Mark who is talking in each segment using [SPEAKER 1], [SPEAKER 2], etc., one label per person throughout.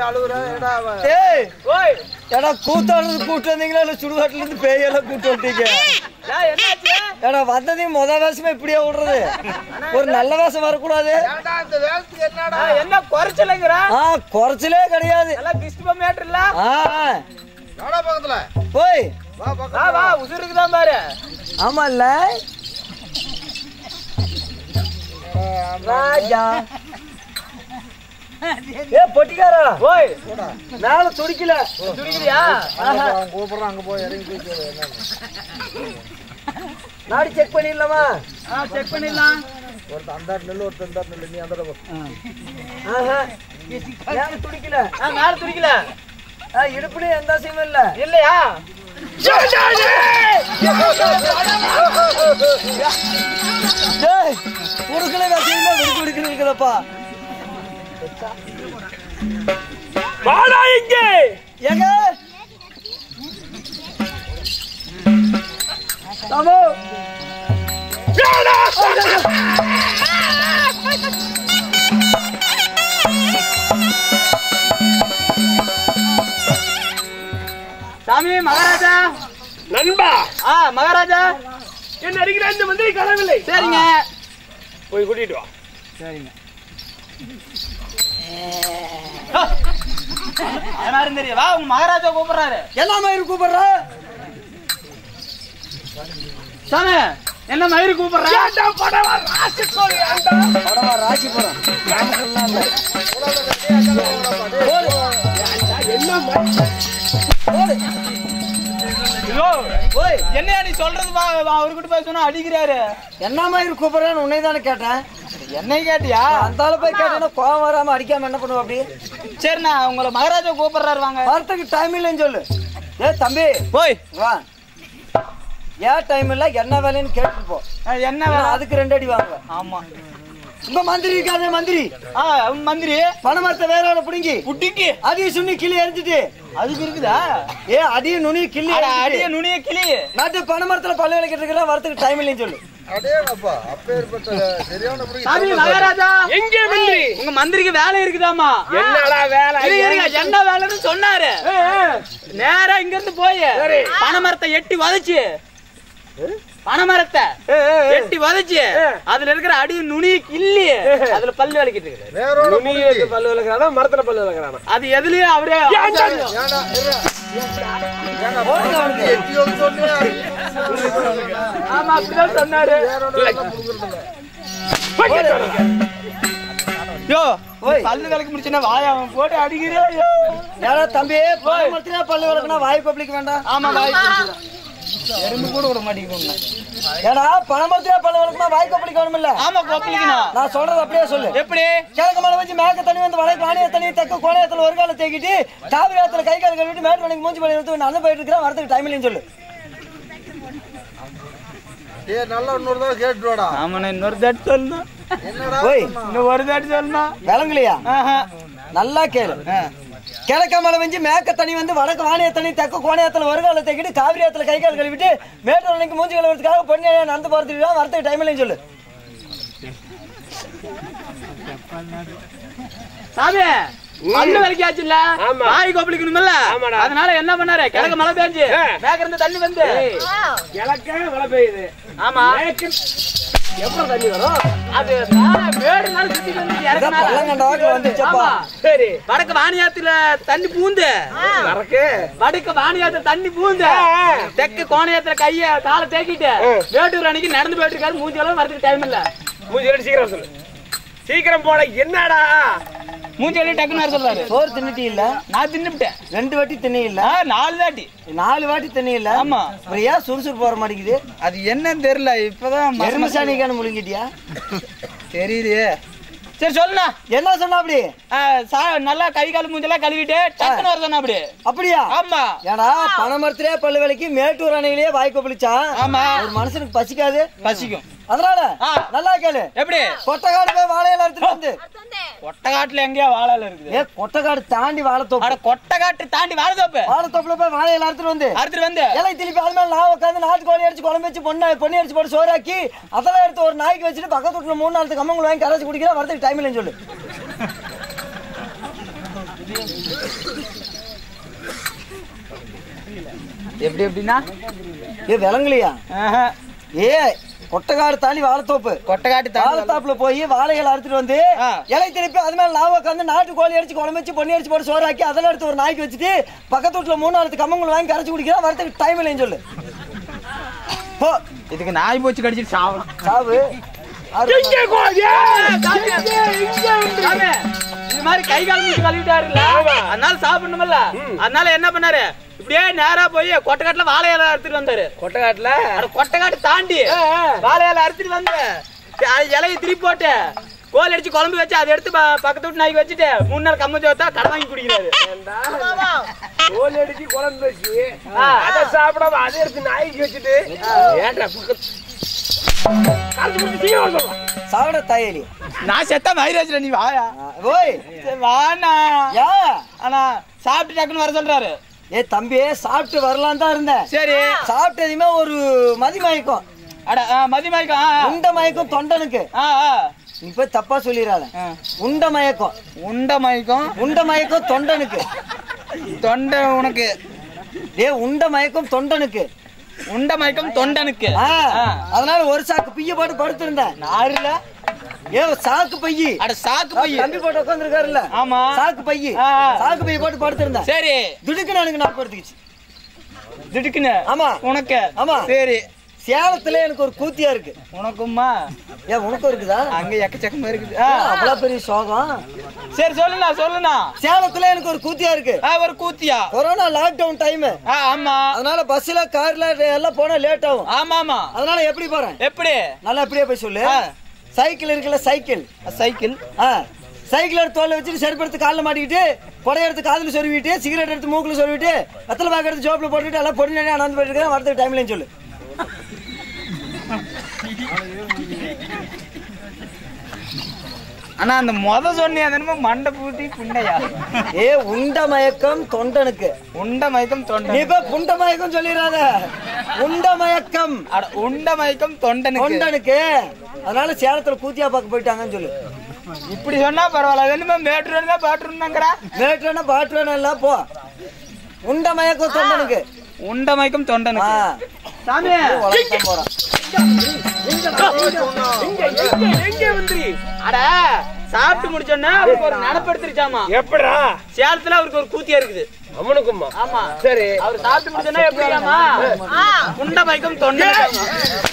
[SPEAKER 1] ஏய்
[SPEAKER 2] ஓய்
[SPEAKER 1] ஏடா கூத்தாடுறது கூட்டு வந்தீங்களா இல்ல சுடுகாட்டுல இருந்து பேயெல்லாம் கூட்டு வந்துட்டீங்க
[SPEAKER 2] ஏய், என்னாச்சு
[SPEAKER 1] ஏடா வந்ததையும் முத வேஷமே இப்படியே விடுறது ஒரு நல்ல வேஷம் வரக்கூடாது
[SPEAKER 2] ஏய், என்ன குறைச்சலைங்கிற
[SPEAKER 1] ஆ குறைச்சலே கிடையாது
[SPEAKER 2] எல்லாம் கிறிஸ்துவ மேட்டர் இல்ல
[SPEAKER 1] ஆ போய்
[SPEAKER 2] வா வா உசுருக்கு தான் பாரு
[SPEAKER 1] ஆமா இல்ல ராஜா ஏ பொட்டிக்காரா
[SPEAKER 2] ஓய்
[SPEAKER 1] மேல துடிக்கல
[SPEAKER 2] துடிக்கிறியா
[SPEAKER 1] நாடி செக் பண்ணிடலாமா
[SPEAKER 2] ஆ செக் பண்ணிடலாம்
[SPEAKER 1] ஆஹா. மேல துடிக்கல
[SPEAKER 2] ஆ மேல துடிக்கல
[SPEAKER 1] ஆ, இடுப்புலயும் எந்த அசையும் இல்ல
[SPEAKER 2] இல்லையா
[SPEAKER 1] டேய், உடுக்கல அசையும் விடுக்கு விடுக்கு இருக்குதப்பா
[SPEAKER 2] வாடா இங்கே
[SPEAKER 1] ஏங்க தமோ
[SPEAKER 2] சாமி மகாராஜா
[SPEAKER 3] நண்பா
[SPEAKER 2] ஆ மகாராஜா
[SPEAKER 3] என்ன அடிக்கிற இந்த மந்திரி காணவில்லை
[SPEAKER 2] சரிங்க
[SPEAKER 3] போய் கூட்டிட்டு வா
[SPEAKER 2] சரிங்க யாரும் தெரியும் வா உங்க மகாராஜா கூப்பிடுறாரு
[SPEAKER 1] எல்லா மயிறு கூப்பிடுற
[SPEAKER 2] சாமி என்ன மயிறு கூப்பிடுறா
[SPEAKER 3] ஏன்டா படவா ராசிக்கோழி ஏன்டா
[SPEAKER 1] படவா ராசி போறோம் நாமக்கல்லாம் இல்ல.
[SPEAKER 3] என்ன ம-
[SPEAKER 1] போடு.
[SPEAKER 2] ஐயோ,
[SPEAKER 1] ஓய்
[SPEAKER 2] என்னையா நீ சொல்றது பா பா, அவர்கிட்ட போய் சொன்னா அடிக்கிறாரு
[SPEAKER 1] என்ன மயிறு கூப்பிடுறேன்னு உன்னை தானே கேட்டேன்
[SPEAKER 2] என்னை கேட்டியா
[SPEAKER 1] அந்த ஆளு போய் கேட்டேன்னா கோவம் வராம அடிக்காம என்ன பண்ணுவ அப்படி
[SPEAKER 2] சரி நான் உங்களை மகாராஜா கூப்பிடுறாரு வாங்க
[SPEAKER 1] வரத்துக்கு டைம் இல்லைன்னு சொல்லு ஏ தம்பி
[SPEAKER 2] போய்
[SPEAKER 1] வா ஏன் டைம் இல்ல என்ன வேலைன்னு கேட்டுட்டு போ
[SPEAKER 2] என்ன வேலை
[SPEAKER 1] அதுக்கு ரெண்டு அடி வாங்க
[SPEAKER 2] ஆமா
[SPEAKER 1] உங்க மந்திரி இருக்காதே மந்திரி
[SPEAKER 2] ஆ அவன் மந்திரி
[SPEAKER 1] பணமரத்தை வேற ஆளை பிடிங்கி
[SPEAKER 2] புட்டிக்கு
[SPEAKER 1] அதையும் சுண்ணி கிளி எரிஞ்சிட்டு
[SPEAKER 2] அதுக்கு இருக்குதா
[SPEAKER 1] ஏ அடியும் நுனி கிள்ளி
[SPEAKER 2] அட,
[SPEAKER 1] எரிஞ்சிட்டு.
[SPEAKER 2] அடிய நுனிய கிளி
[SPEAKER 1] நாட்டு பணமரத்துல பல்லு விளக்கிட்டு இருக்கிற வரத்துக்கு டைம் இல்லைன்னு சொல்லு
[SPEAKER 2] சாமி மகாராஜா
[SPEAKER 3] எங்கே மந்திரி
[SPEAKER 2] உங்க மந்திரிக்கு வேலை இருக்குதாமா
[SPEAKER 3] என்னடா வேலை
[SPEAKER 2] இரு, இருங்க, என்ன வேலைன்னு சொன்னாரு நேரா இங்க இருந்து போய் பனைமரத்தை எட்டி வதச்சு பனைமரத்தை எட்டி வதச்சு அதுல இருக்கிற அடி நுனி கிள்ளி அதுல பல்லு விளக்கிட்டு இருக்கு
[SPEAKER 3] நுனியை பல்லு விளக்குறானா மரத்துல பல்லு விளக்குறானா
[SPEAKER 2] அது எதுலயும் அவரே ஆமா அப்படிதான் சொன்னாரு யோ
[SPEAKER 1] ஓய்.
[SPEAKER 2] பல்லு விளக்கு முடிச்சுன்னா வாய அவன் போட்டு அடிக்கிறேன்
[SPEAKER 1] ஏடா தம்பி பணமரத்துல பல்லு விளக்குனா வாய் பப்ளிக் வேண்டாம்
[SPEAKER 2] ஆமா வாய் எறும்பு கூட விட மாட்டேங்குது
[SPEAKER 1] ஏடா பணமரத்துல பல்லு விளக்குனா வாய் பப்ளிக் வேணுமில்ல
[SPEAKER 2] ஆமா கொப்பளிக்கணும்
[SPEAKER 1] நான் சொல்றது அப்படியே சொல்லு
[SPEAKER 2] எப்படி
[SPEAKER 1] கிழக்கு மலை வச்சு மேக்க தண்ணி வந்து வடக்கு வாணிய தண்ணி தெற்கு கோணையத்துல ஒரு கால தேக்கிட்டு காவிரி கை கால் கழுவிட்டு மேட்டு மணிக்கு மூஞ்சி பண்ணி எடுத்து நான் போயிட்டு இருக்கிறேன் வரதுக்கு டைம் இல்லைன்னு சொல்லு
[SPEAKER 2] ஆமா இன்னொரு தாட்டி சொல்லணும்
[SPEAKER 1] ஓய்
[SPEAKER 2] இன்னும் ஒரு தாட்டி சொல்லணும்
[SPEAKER 1] விளங்கலையா
[SPEAKER 2] ஆஹா.
[SPEAKER 1] நல்லா கேளு கிழக்க மலை வெஞ்சு மேக்க தண்ணி வந்து வடக்கு வாணிய தண்ணி தெற்கு கோணையத்துல ஒரு கால தேக்கிட்டு காவிரி ஆத்துல கை கால் கழுவிட்டு மேட்டூர் அணைக்கு மூஞ்சி கழுவுறதுக்காக பொண்ணு நடந்து போறதுக்கு தான் வரதுக்கு டைம் இல்லைன்னு சொல்லு
[SPEAKER 2] சாமி பல்லு விளக்கியாச்சுல்ல
[SPEAKER 3] ஆமா.
[SPEAKER 2] வாய் கொப்பளிக்கணும்ல
[SPEAKER 3] ஆமாடா.
[SPEAKER 2] அதனால என்ன பண்ணாரு கிழக்கு மழை பெஞ்சு
[SPEAKER 3] ஆ.
[SPEAKER 2] மேக்க இருந்து தண்ணி வந்து
[SPEAKER 3] கிழக்க மழை பெய்யுது
[SPEAKER 2] ஆமா
[SPEAKER 3] மேற்கு எப்ப தண்ணி வரும்
[SPEAKER 2] அது மேல மேடு மேல சுத்தி வந்து
[SPEAKER 1] இதான்
[SPEAKER 2] இறக்குனால.
[SPEAKER 1] பள்ளங்கண்டாக்கு வந்துச்சப்பா
[SPEAKER 2] ஆமா.
[SPEAKER 3] சரி
[SPEAKER 2] வடக்கு வாணியாத்துல தண்ணி பூந்து
[SPEAKER 3] மறக்கு
[SPEAKER 2] வடக்கு வாணியாத்துல தண்ணி பூந்து தெற்கு கோணையத்துல கைய காலை தேக்கிட்டு வேட்டூர் அன்னைக்கு நடந்து போயிட்டு இருக்காரு மூஞ்சி எல்லாம் வரதுக்கு டைம் இல்ல
[SPEAKER 3] மூஞ்சி ரெண்டு சீக்கிரம் சொல்லு சீக்கிரம் போட என்னடா
[SPEAKER 2] மூஞ்சி எல்லாம் டக்குன்னு வர சொல்லாரு
[SPEAKER 1] சோறு தின்னுட்டி இல்ல
[SPEAKER 2] நான் தின்னுட்டேன்
[SPEAKER 1] ரெண்டு வாட்டி தின்னி இல்ல
[SPEAKER 2] நாலு தாட்டி
[SPEAKER 1] நாலு வாட்டி தின்னி இல்ல
[SPEAKER 2] ஆமா.
[SPEAKER 1] அப்புறம் ஏன் சுறுசுறுப்பு வர மாட்டேங்குது
[SPEAKER 2] அது என்னன்னு தெரியல இப்பதான்
[SPEAKER 1] எருமசாணிக்கான முழுங்கிட்டியா
[SPEAKER 2] தெரியலையே சரி சொல்லுண்ணா
[SPEAKER 1] என்ன சொன்ன அப்படி
[SPEAKER 2] நல்லா கை கால் மூஞ்செல்லாம் கழுவிட்டு டக்குன்னு வர சொன்னா அப்படி
[SPEAKER 1] அப்படியா
[SPEAKER 2] ஆமா
[SPEAKER 1] ஏடா பணமரத்திலே பல்லு வேலைக்கு மேட்டூர் அணையிலேயே வாய் கொப்பளிச்சா
[SPEAKER 2] ஆமா
[SPEAKER 1] ஒரு மனுஷனுக்கு பசிக்காது
[SPEAKER 2] பசிக்கும்
[SPEAKER 1] அதனால
[SPEAKER 2] ஆ.
[SPEAKER 1] நல்லா கேளு
[SPEAKER 2] எப்படி
[SPEAKER 1] கொட்டக்காடு போய் வாழையில எடுத்துட்டு வந்து
[SPEAKER 2] கொட்டக்காட்டுல எங்கேயா வாழல இருக்குது
[SPEAKER 1] ஏ கொட்டக்காடு தாண்டி வாழைத்தோப்பு
[SPEAKER 2] அட கொட்டக்காட்டு தாண்டி வாழதோப்பு
[SPEAKER 1] வாழைத்தோப்புல போய் வாழையில எடுத்துட்டு வந்து
[SPEAKER 2] அடுத்து வந்து
[SPEAKER 1] இலை திருப்பி அது மேல நான் உட்காந்து நாட்டு கோழி அடிச்சு குழம்பு வச்சு பொண்ணு பொண்ணு அடிச்சு போட்டு சோறாக்கி அதெல்லாம் எடுத்து ஒரு நாய்க்கு வச்சுட்டு பக்கத்து வீட்டுல மூணு நாளுக்கு கம்மங்கூழ் வாங்கி கரைச்சு குடிக்கிற வரதுக்கு டைம் இல்லைன்னு சொல்லு
[SPEAKER 2] எப்படி எப்படின்னா
[SPEAKER 1] ஏ விளங்கலையா
[SPEAKER 2] ஆஹா.
[SPEAKER 1] ஏ கொட்டக்காடு தாண்டி வாழைத்தோப்பு
[SPEAKER 2] கொட்டைக்காட்டு தாண்டி
[SPEAKER 1] வாழைத்தாப்புல போய் வாழைகளை அறுத்துட்டு வந்து
[SPEAKER 2] ஆ.
[SPEAKER 1] இலை திருப்பி அது மேல லாவ உட்காந்து நாட்டு கோழி அடிச்சு குழம்பு வச்சு பொண்ணி அடிச்சு போட்டு சோறு ஆக்கி அதெல்லாம் எடுத்து ஒரு நாய்க்கு வச்சுட்டு பக்கத்து வீட்டுல மூணு நாலு கம்மங்கள் வாங்கி கரைச்சு குடிக்கிறா வரதுக்கு டைம் இல்லைன்னு சொல்லு போ
[SPEAKER 2] இதுக்கு நாய் போச்சு கடிச்சிட்டு சாவலாம்
[SPEAKER 1] சாவு ஆறு
[SPEAKER 3] இங்கே கோழி
[SPEAKER 2] சாமி, இது மாதிரி கை கால் மூச்சு கழுவிட்டாருல்ல
[SPEAKER 3] ஆமா.
[SPEAKER 2] அதனால சாப்பிடணும்ல அதனால என்ன பண்ணாரு இப்படியே நேரா போய் கொட்டைக்காட்டுல வாழை இலை அறுத்துட்டு வந்தாரு
[SPEAKER 3] கொட்டக்காட்டுல
[SPEAKER 2] அட கொட்டைக்காட்டு தாண்டி வாழை இலை அறுத்துட்டு வந்து அது இலையை திருப்பி போட்டு கோல் அடிச்சு குழம்பு வச்சு அதை எடுத்து ப- பக்கத்து வீட்டு நாய்க்கு வச்சுட்டு மூணு நாள் கம்ம ஜோத்தா கடை வாங்கி குடிக்கிறாரு
[SPEAKER 3] கோழி அடிச்சு குழம்பு வச்சு
[SPEAKER 2] ஆ.
[SPEAKER 3] அதை சாப்பிடாம அதை எடுத்து நாய்க்கு வச்சுட்டு ஏன்டா பக்கத்து கரைச்சு குடிச்சு தீ வர சொல்றான்.
[SPEAKER 1] சாவிட தாயலி
[SPEAKER 2] நான் செத்த மயிராஜ்ல நீ வாயா
[SPEAKER 1] ஓய்
[SPEAKER 2] சரி, வாண்ணா
[SPEAKER 1] யா
[SPEAKER 2] ஆனா சாப்பிட்டு டக்குன்னு வர சொல்றாரு
[SPEAKER 1] ஏ தம்பி சாப்பிட்டு வரலாம் தான் இருந்தேன்
[SPEAKER 2] சரி
[SPEAKER 1] சாப்பிட்டதுமே ஒரு மதி மயக்கம்
[SPEAKER 2] அட ஆ, மதி மயக்கம் ஆ,
[SPEAKER 1] உண்ட மயக்கம் தொண்டனுக்கு
[SPEAKER 2] ஆ, ஆ.
[SPEAKER 1] நீ போய் தப்பா சொல்லிடாத
[SPEAKER 2] ஆ.
[SPEAKER 1] உண்ட மயக்கம்
[SPEAKER 2] உண்ட மயக்கம்
[SPEAKER 1] உண்ட மயக்கம் தொண்டனுக்கு
[SPEAKER 2] தொண்டை உனக்கு
[SPEAKER 1] ஏ உண்ட மயக்கம் தொண்டனுக்கு
[SPEAKER 2] உண்ட மயக்கம் தொண்டனுக்கு
[SPEAKER 1] ஆ,
[SPEAKER 2] ஆ.
[SPEAKER 1] அதனால ஒரு சாக்கு பிய்ய போட்டு படுத்திருந்தேன்
[SPEAKER 2] நாருல
[SPEAKER 1] ஏ சாக்கு பையி
[SPEAKER 2] அட சாக்கு பைய
[SPEAKER 1] தம்பி போட்டு உட்காந்துருக்காருல்ல
[SPEAKER 2] ஆமா
[SPEAKER 1] சாக்கு பையி
[SPEAKER 2] ஆ, ஆ.
[SPEAKER 1] சாக்கு பைய போட்டு படுத்திருந்தேன்
[SPEAKER 2] சரி
[SPEAKER 1] துடுக்குன்னு எனக்கு நான் படுத்துக்கிச்சு
[SPEAKER 2] திடுக்குன்னு
[SPEAKER 1] ஆமா
[SPEAKER 2] உனக்கு
[SPEAKER 1] ஆமா.
[SPEAKER 2] சரி
[SPEAKER 1] சேலத்துல எனக்கு ஒரு கூத்தியா இருக்கு
[SPEAKER 2] உனக்கும்மா
[SPEAKER 1] ஏன் உனக்கும் இருக்குதா
[SPEAKER 2] அங்க எக்கச்சக்கமா இருக்குது ஆ.
[SPEAKER 1] அவ்வளவு பெரிய சோகம்
[SPEAKER 2] சரி சொல்லுண்ணா சொல்லுண்ணா
[SPEAKER 1] சேலத்துல எனக்கு ஒரு கூத்தியா இருக்கு
[SPEAKER 2] ஆ, ஒரு கூத்தியா
[SPEAKER 1] கொரோனா லாக்டவுன் டைம்
[SPEAKER 2] ஆ, ஆமா
[SPEAKER 1] அதனால பஸ்ல கார்ல எல்லாம் போனா லேட் ஆகும்
[SPEAKER 2] ஆமா ஆமா
[SPEAKER 1] அதனால எப்படி போறேன்
[SPEAKER 2] எப்படி
[SPEAKER 1] நல்லா எப்படியே போய் சொல்லு
[SPEAKER 2] ஆ.
[SPEAKER 1] சைக்கிள் இருக்குல்ல சைக்கிள்
[SPEAKER 2] சைக்கிள்
[SPEAKER 1] ஆ சைக்கிள் எடுத்து தோல்ல வச்சுட்டு செருப்பு எடுத்து காலில் மாட்டிக்கிட்டு கொடை எடுத்து காதுல சொருவிட்டு சிகரெட் எடுத்து மூக்குல சொருவிட்டு வெத்தலை பாக்கு எடுத்து ஜோப்ல போட்டுட்டு எல்லாம் பொண்ணு அனந்து போயிட்டு இருக்கேன் வரதுக்கு டைம்லன்னு சொல்லு
[SPEAKER 2] ஆனா அந்த மொத சொன்னியா என்னமோ மண்டை பூட்டி புண்டையா
[SPEAKER 1] ஏ உண்ட மயக்கம் தொண்டனுக்கு
[SPEAKER 2] உண்ட மயக்கம் தொண்டை
[SPEAKER 1] நீ இப்ப புண்ட மயக்கம் சொல்லிடாத உண்ட மயக்கம்
[SPEAKER 2] அட உண்ட மயக்கம் தொண்டனுக்கு
[SPEAKER 1] தொண்டனுக்கு அதனால சேலத்துல கூத்தியா பார்க்க போயிட்டாங்கன்னு சொல்லு
[SPEAKER 2] இப்படி சொன்னா பரவாயில்ல அது என்னமோ மேட்ரு இருந்தா பாட்டுருந்தாங்கறா
[SPEAKER 1] மேட்ரனா பாட்டுவேனா இல்ல போ உண்ட மயக்கம் தொண்டனுக்கு
[SPEAKER 2] உண்ட மயக்கம்
[SPEAKER 1] ஆ
[SPEAKER 2] தொண்டனுக்கு சாமி
[SPEAKER 1] உலகத்தான் போறான்
[SPEAKER 3] எங்க எங்க எங்க வந்துரு
[SPEAKER 2] அட சாப்பிட்டு முடிச்சோன்னா அவருக்கு ஒரு நினப்படுத்திருச்சாமா
[SPEAKER 3] எப்படா
[SPEAKER 2] சேலத்துல அவருக்கு ஒரு கூத்தியா இருக்குது
[SPEAKER 3] அவனுக்குமா
[SPEAKER 2] ஆமா
[SPEAKER 3] சரி
[SPEAKER 2] அவர் சாப்பிட்டு முடிச்சோன்னா எப்படியாமா உண்ட மயக்கம் தொண்டனுக்கு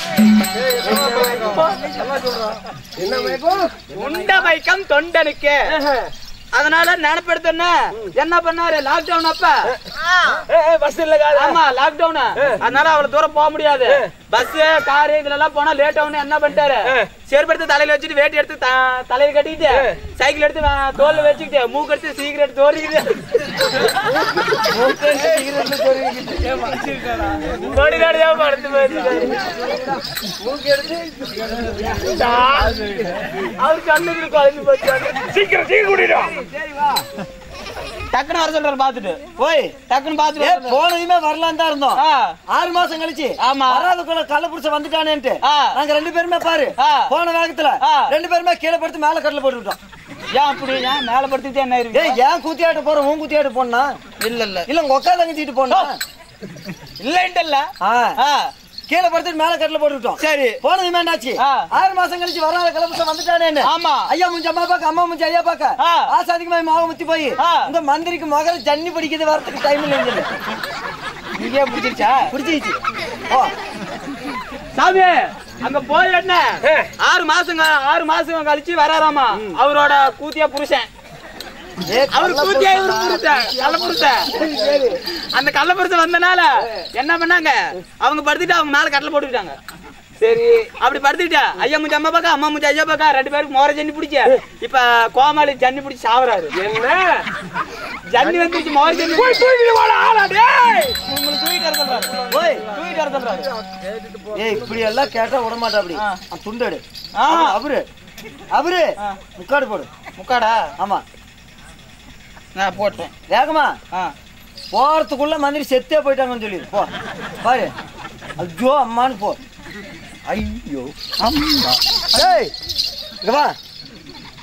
[SPEAKER 3] என்ன மயக்கம்
[SPEAKER 2] உண்ட மயக்கம் தொண்டனுக்கு அதனால நினப்படுத்தோன்னா என்ன பண்ணாரு லாக்டவுன் அப்ப
[SPEAKER 3] பஸ் இல்ல காது
[SPEAKER 2] ஆமா லாக்டவுன் அதனால அவ்வளவு தூரம் போக முடியாது பஸ் காரு இதுல எல்லாம் போனா லேட் ஆகும் என்ன பண்ணிட்டாரு செருப்பு எடுத்து தலையில வச்சுட்டு வேட்டி எடுத்து த- தலையில கட்டிட்டு சைக்கிள் எடுத்து வ- தோல்ல வச்சுக்கிட்டு மூக்கு எடுத்து சீக்கிரம் தோறிக்கிட்டு
[SPEAKER 3] நோடி நோடியா மறந்து போயிருக்காரு
[SPEAKER 2] அவர் கண்ணுக்கு குழம்பு போச்சு
[SPEAKER 3] சீக்கிரம் சீக்கிரம் கூட்டிட்டு வா.
[SPEAKER 2] டக்குன்னு வர சொல்றாரு பாத்துட்டு
[SPEAKER 1] போய்
[SPEAKER 2] டக்குன்னு பாத்துட்டு
[SPEAKER 1] ஏ
[SPEAKER 2] வர சொல்றாரு.
[SPEAKER 1] போனதுமே வரலாம் தான் இருந்தோம்
[SPEAKER 2] ஆ,
[SPEAKER 1] ஆறு மாசம் கழிச்சு
[SPEAKER 2] ஆமா.
[SPEAKER 1] வராதுக்குள்ள கள்ள புடிச்ச வந்துட்டானேன்ட்டு
[SPEAKER 2] ஆ.
[SPEAKER 1] நாங்க ரெண்டு பேருமே பாரு
[SPEAKER 2] ஆ.
[SPEAKER 1] போன வேகத்துல
[SPEAKER 2] ஆ.
[SPEAKER 1] ரெண்டு பேருமே கீழே படுத்து மேல கட்டில போட்டு விட்டோம்
[SPEAKER 2] ஏன் அப்படி ஏன் மேல படுத்துட்டு என்ன இருக்கு
[SPEAKER 1] ஏய் ஏன் கூத்தியாட்ட போறோம் உன் கூத்தியாட்ட போனா
[SPEAKER 2] இல்ல இல்ல
[SPEAKER 1] இல்ல உங்க உட்காந்து தங்கிட்டு போனா
[SPEAKER 2] இல்லன்ட்டு இல்ல
[SPEAKER 1] ஆ
[SPEAKER 2] ஆ,
[SPEAKER 1] கீழே படுத்துட்டு மேல கட்டில போட்டு விட்டோம்
[SPEAKER 2] சரி
[SPEAKER 1] போனதுமே என்னாச்சு
[SPEAKER 2] ஆ.
[SPEAKER 1] ஆறு மாசம் கழிச்சு வராத கலப்புசம் வந்துட்டானேன்னு
[SPEAKER 2] ஆமா
[SPEAKER 1] ஐயா முஞ்சி அம்மா பாக்க அம்மா முஞ்சி ஐயா பாக்க
[SPEAKER 2] ஆ.
[SPEAKER 1] ஆசாதிக்கு மாவ முத்தி போய்
[SPEAKER 2] ஆ.
[SPEAKER 1] உங்க மந்திரிக்கு மகள் ஜன்னி பிடிக்குது வரதுக்கு டைம் இல்லைன்னு
[SPEAKER 2] இங்கே பிடிச்சிருச்சா
[SPEAKER 1] பிடிச்சிச்சு ஓ
[SPEAKER 2] சாமி அங்க போய் என்ன ஆறு மாசம் க- ஆறு மாசம் கழிச்சு வராராமா அவரோட கூத்தியா புருஷன்
[SPEAKER 1] ஏ
[SPEAKER 2] அவர்
[SPEAKER 1] கள்ள
[SPEAKER 2] கூத்தியா
[SPEAKER 1] புருஷன்.
[SPEAKER 2] இவரு புருஷன் கள்ள புருஷன் அந்த கள்ள புருஷன் வந்தனால என்ன பண்ணாங்க அவங்க படுத்துட்டு அவங்க மேல கட்டல போட்டுக்கிட்டாங்க
[SPEAKER 3] சரி
[SPEAKER 2] அப்படி படுத்துக்கிட்டா ஐயா முஞ்சி அம்மா பாக்கா அம்மா முஞ்சி ஐயா பாக்கா ரெண்டு பேருக்கு மோர ஜன்னி பிடிச்ச இப்ப கோமாளி ஜன்னி பிடிச்சி சாவறாரு
[SPEAKER 3] என்ன
[SPEAKER 2] ஜன்னி வந்துருச்சு மோர ஜன்னி
[SPEAKER 3] போய் தூக்கிட்டு வாடா ஆளா டேய்
[SPEAKER 2] உங்களுக்கு தூக்கிட்டு வர சொல்றாரு
[SPEAKER 1] ஓய்
[SPEAKER 2] தூக்கிட்டு வர சொல்றாரு
[SPEAKER 1] ஏய் இப்படி எல்லாம் கேட்டா விட மாட்டா அப்படி
[SPEAKER 2] ஆ.
[SPEAKER 1] அவன் துண்டடு
[SPEAKER 2] ஆ.
[SPEAKER 1] அவரு அவரு
[SPEAKER 2] ஆ.
[SPEAKER 1] முக்காடு போடு
[SPEAKER 2] முக்காடா
[SPEAKER 1] ஆமா
[SPEAKER 2] நான் போட்டேன்
[SPEAKER 1] வேகமா
[SPEAKER 2] ஆ
[SPEAKER 1] போறதுக்குள்ள மந்திரி செத்தே போயிட்டாங்கன்னு சொல்லி போ பாரு ஐயோ அம்மான்னு போ ஐயோ அம்மா ஏய் இங்க வா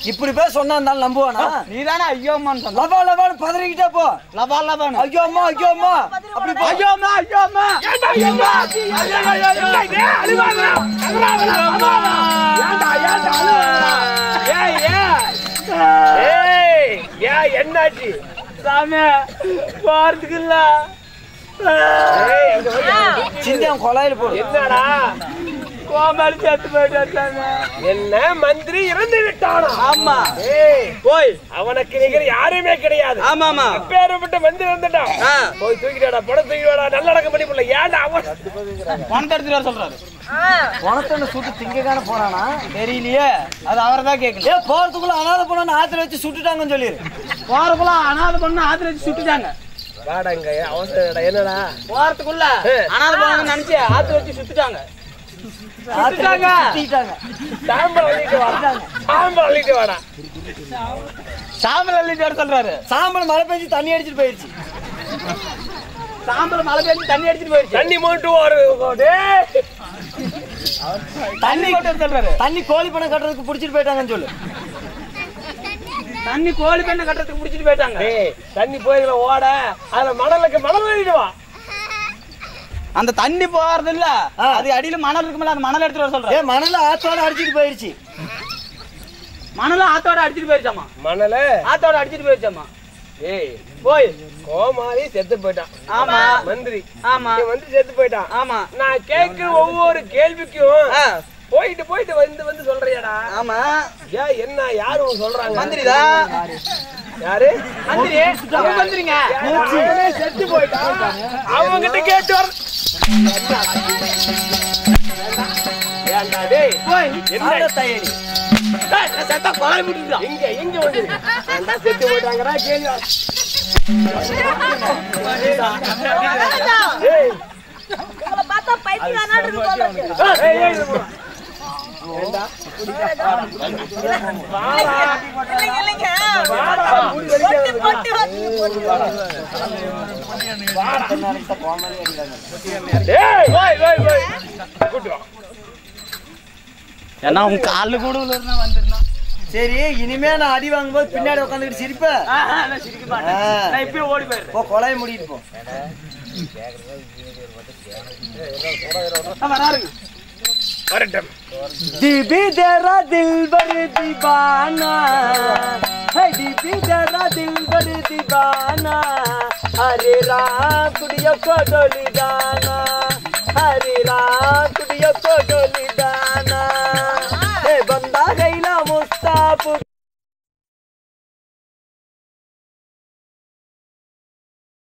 [SPEAKER 1] இப்படி பேர் சொன்னா இருந்தாலும் நம்புவானா
[SPEAKER 2] நீ தானே ஐயோ அம்மான்னு சொன்ன
[SPEAKER 1] லபா லபான்னு பதறிக்கிட்டே போ
[SPEAKER 2] லபா லபான்னு
[SPEAKER 1] ஐயோ அம்மா ஐயோ அம்மா அப்படி போ
[SPEAKER 2] ஐயோ அம்மா ஐயோ அம்மா
[SPEAKER 3] ஏன்டா ஏம்மா? ஐயோ, ஐயோ, ஐயோ. என்ன இது? அழுவாதடா. அழுவாதடா. அம்மா. ஏன்டா, ஏன்டா அழுவாதடா? ஏய், ஏன்? ஏய், ஏன் என்னாச்சு?
[SPEAKER 2] சாமி போறதுக்கு இல்ல
[SPEAKER 3] ஏய், இங்க வந்து
[SPEAKER 1] சிந்தியம் கொலாயில போடு
[SPEAKER 3] என்னடா
[SPEAKER 2] கோமாளி செத்து போயிட்டான் சாமி
[SPEAKER 3] என்ன மந்திரி இறந்து விட்டானா
[SPEAKER 2] ஆமா
[SPEAKER 3] ஏய்
[SPEAKER 2] போய்
[SPEAKER 3] அவனுக்கு நிகர் யாருமே கிடையாது
[SPEAKER 2] ஆமா ஆமா
[SPEAKER 3] பேரப்பட்ட மந்திரி வந்துட்டான்
[SPEAKER 2] ஆ.
[SPEAKER 3] போய் தூக்கிட்டாடா படம் தூக்கிடாடா நல்லடக்கம் பண்ணி போடல ஏன்டா அவன்
[SPEAKER 2] பணத்தை எடுத்துட்டு வர சொல்றாரு
[SPEAKER 1] உனத்தொன்னு சுட்டு திங்கக்கான போறானா
[SPEAKER 2] தெரியலையே அது அவரை தான் கேட்கல
[SPEAKER 1] ஏ போறதுக்குள்ள அனாத போன ஆத்துல வச்சு சுட்டுட்டாங்கன்னு சொல்லிரு
[SPEAKER 2] போறதுக்குள்ள அனாதை பொண்ணு ஆத்துல வச்சு சுட்டுட்டாங்க
[SPEAKER 3] வாடா இங்க அவசரடா என்னடா
[SPEAKER 2] போறதுக்குள்ள அனாதை பொண்ணு நினைச்சு ஆத்துல வச்சு சுட்டுட்டாங்க
[SPEAKER 1] ஆத்துல வச்சு
[SPEAKER 2] சுட்டுட்டாங்க.
[SPEAKER 1] சுத்திட்டாங்க
[SPEAKER 3] சாம்பல் அள்ளிட்டு வாடா சாம்பல் அள்ளிட்டு வாடா
[SPEAKER 2] சாம்பல் அள்ளிட்டு வர சொல்றாரு
[SPEAKER 1] சாம்பல் மழை பெஞ்சு தண்ணி அடிச்சிட்டு போயிருச்சு
[SPEAKER 2] சாம்பல் மழை பெஞ்சு தண்ணி அடிச்சிட்டு போயிடுச்சு
[SPEAKER 3] தண்ணி மூட்டு வரும் டேய்
[SPEAKER 2] தண்ணி கொண்டு வர சொல்றாரு
[SPEAKER 1] தண்ணி கோழி பண்ணை கட்டுறதுக்கு புடிச்சிட்டு போயிட்டாங்கன்னு சொல்லு
[SPEAKER 2] தண்ணி கோழி பெண்ணை கட்டுறதுக்கு முடிச்சிட்டு போயிட்டாங்க
[SPEAKER 3] டேய் தண்ணி போயிருக்க ஓட அதுல மணலுக்கு மணல் ஏறிட்டு வா
[SPEAKER 2] அந்த தண்ணி போறது இல்ல
[SPEAKER 1] ஆ.
[SPEAKER 2] அது அடியில மணல் இருக்குமில்ல அந்த மணல் எடுத்துட்டு வர
[SPEAKER 1] ஏ
[SPEAKER 2] சொல்றாரு
[SPEAKER 1] மணல ஆத்தோட அடிச்சிட்டு போயிருச்சு
[SPEAKER 2] மணலும் ஆத்தோட அடிச்சிட்டு போயிருச்சாமா
[SPEAKER 3] மணல
[SPEAKER 2] ஆத்தோட அடிச்சிட்டு போயிருச்சாமா
[SPEAKER 3] ஏய்
[SPEAKER 2] போய்
[SPEAKER 3] கோமாளி செத்து போயிட்டான்
[SPEAKER 2] ஆமா
[SPEAKER 3] மந்திரி
[SPEAKER 2] ஆமா
[SPEAKER 3] இவன் வந்து செத்து போயிட்டான்
[SPEAKER 2] ஆமா
[SPEAKER 3] நான் கேட்கிற ஒவ்வொரு கேள்விக்கும்
[SPEAKER 2] ஆ,
[SPEAKER 3] போயிட்டு போயிட்டு வந்து வந்து சொல்றியாடா
[SPEAKER 2] ஆமா
[SPEAKER 3] ஏன் என்ன யாரு உனக்கு சொல்றாங்க
[SPEAKER 2] மந்திரிதான்
[SPEAKER 3] யாரு
[SPEAKER 2] மந்திரி அவங்க மந்திரிங்க
[SPEAKER 3] அவனே செத்து போயிட்டான் அவங்க கிட்ட கேட்டு வர ஏன்டா டேய்
[SPEAKER 2] போய்
[SPEAKER 3] என்ன
[SPEAKER 1] ஆட தயாரி
[SPEAKER 2] டேய், நான் செத்தா கொலை விட்டுட்டான்
[SPEAKER 3] எங்க எங்க வந்து ஏன்டா செத்து போயிட்டாங்கடா கேள்வி ஏய்
[SPEAKER 4] உங்களை பார்த்தா பைத்தியக்காரனா இருக்கு போல இருக்கு.
[SPEAKER 3] ஏய், ஏய், இது போ. ஏன்டா
[SPEAKER 4] இல்லைங்க, இல்லைங்க.
[SPEAKER 3] வாடா, முடி
[SPEAKER 4] பொட்டு,
[SPEAKER 3] வலிக்காத.
[SPEAKER 4] பொட்டு வந்து பொட்டு.
[SPEAKER 3] ஏய் போய் போய் போய் கூட்டு வா
[SPEAKER 2] ஏன்னா உன் காலு கூட இருந்தா வந்திருந்தான்
[SPEAKER 1] சரி இனிமே நான் அடி வாங்கும்போது பின்னாடி உட்காந்துக்கிட்டு சிரிப்ப
[SPEAKER 2] நான் சிரிக்க மாட்டேன்
[SPEAKER 1] ஆ.
[SPEAKER 2] நான் இப்பயே ஓடி போயிடுறேன்
[SPEAKER 1] போ கொலைய முடிட்டு போ
[SPEAKER 2] நான் வராருங்க
[SPEAKER 3] வரட்டும்
[SPEAKER 1] दीदी तेरा दिल भर दीवाना है दीदी तेरा दिल भर दीवाना हरे राम कुड़ियों को डोली दाना हरे राम कुड़ियों को डोली दाना हे बंदा गैला मुस्ताफ